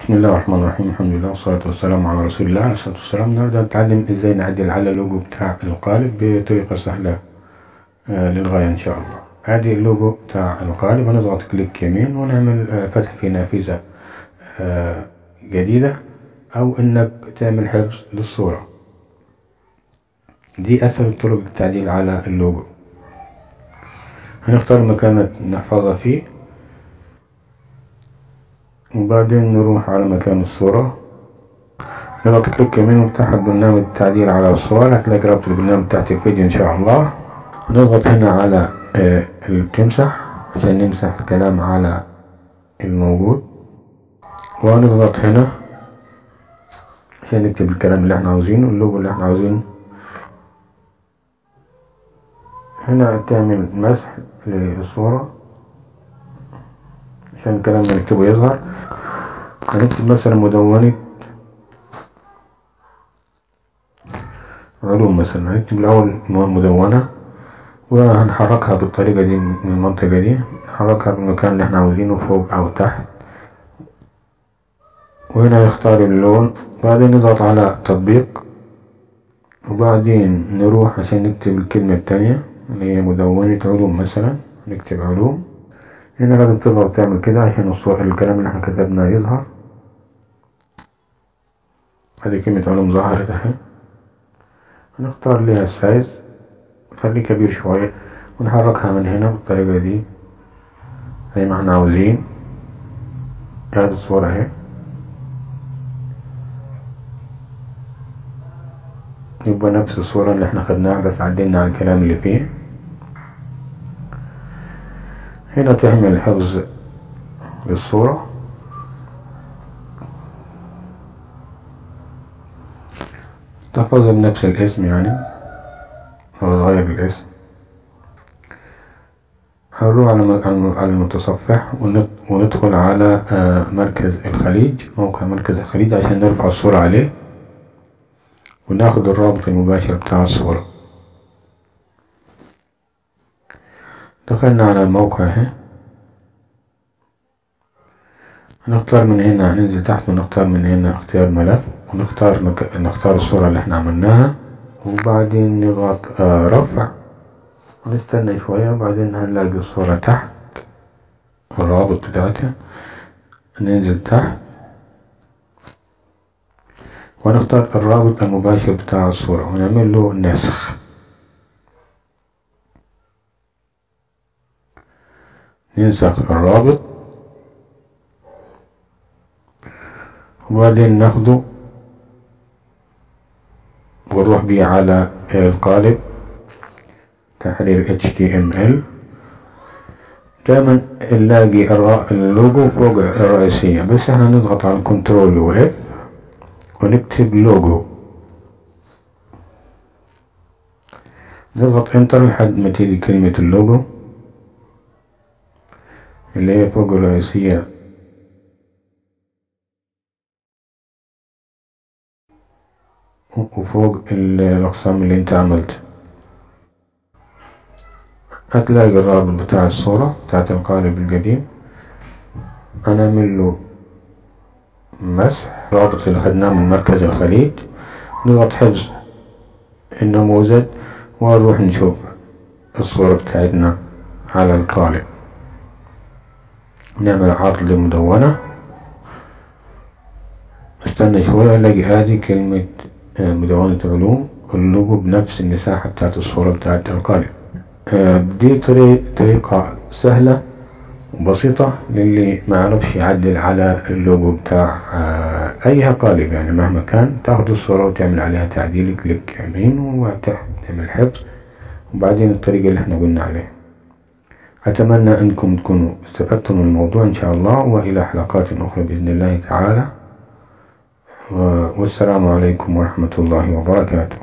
بسم الله الرحمن الرحيم الحمد لله والصلاة والسلام على رسول الله عليه الصلاة والسلام النهاردة نتعلم ازاي نعدل على اللوجو بتاع القالب بطريقة سهلة آه، للغاية ان شاء الله ادي اللوجو بتاع القالب هنضغط كليك يمين ونعمل آه، فتح في نافذة آه، جديدة او انك تعمل حفظ للصورة دي اسهل الطرق للتعديل على اللوجو هنختار مكان نحفظها فيه وبعدين نروح على مكان الصورة نضغط كليك يمين ونفتح برنامج التعديل على الصور هتلاقي رابط البرنامج تحت الفيديو ان شاء الله نضغط هنا على آه، تمسح عشان نمسح الكلام على الموجود ونضغط هنا عشان نكتب الكلام اللي احنا عاوزينه اللوجو اللي احنا عاوزينه هنا تعمل مسح للصورة عشان الكلام اللي نكتبه يظهر هنكتب مثلا مدونة علوم مثلا هنكتب الأول مدونة وهنحركها بالطريقة دي من المنطقة دي نحركها بالمكان اللي احنا عاوزينه فوق أو تحت وهنا نختار اللون بعدين نضغط على تطبيق وبعدين نروح عشان نكتب الكلمة التانية اللي هي مدونة علوم مثلا نكتب علوم هنا لازم تضغط تعمل كده عشان الصور الكلام اللي احنا كتبناه يظهر هذه كلمة علوم ظهرت اهي هنختار ليها السايز نخليه كبير شوية ونحركها من هنا بالطريقة دي زي ما احنا عاوزين هذه الصورة اهي يبقى نفس الصورة اللي احنا خدناها بس عدلنا على الكلام اللي فيه هنا تعمل حفظ للصورة تحفظها بنفس الاسم يعني أو تغير الاسم هنروح على على المتصفح وندخل على مركز الخليج موقع مركز الخليج عشان نرفع الصورة عليه وناخد الرابط المباشر بتاع الصورة دخلنا على الموقع اهي نختار من هنا ننزل تحت ونختار من هنا اختيار ملف ونختار مك... نختار الصورة اللي احنا عملناها وبعدين نضغط آه رفع ونستنى شوية وبعدين هنلاقي الصورة تحت الرابط بتاعتها ننزل تحت ونختار الرابط المباشر بتاع الصورة ونعمل له نسخ ننسخ الرابط وبعدين ناخده ونروح بيه على القالب تحرير HTML دايما نلاقي اللوجو فوق الرئيسية بس احنا نضغط على الكنترول و F ونكتب لوجو نضغط انتر لحد ما تيجي كلمة اللوجو اللي هي فوق الرئيسية وفوق الأقسام اللي انت عملت هتلاقي الرابط بتاع الصورة بتاعت القالب القديم هنعمل له مسح الرابط اللي خدناه من مركز الخليج نضغط حفظ النموذج ونروح نشوف الصورة بتاعتنا على القالب نعمل عرض للمدونة نستنى شوية نلاقي هذه كلمة مدونة علوم اللوجو بنفس المساحة بتاعت الصورة بتاعت القالب دي طريقة سهلة وبسيطة للي ما يعرفش يعدل على اللوجو بتاع أي قالب يعني مهما كان تاخد الصورة وتعمل عليها تعديل كليك يمين وتعمل حفظ وبعدين الطريقة اللي احنا قلنا عليها أتمنى أنكم تكونوا استفدتم من الموضوع إن شاء الله وإلى حلقات أخرى بإذن الله تعالى والسلام عليكم ورحمة الله وبركاته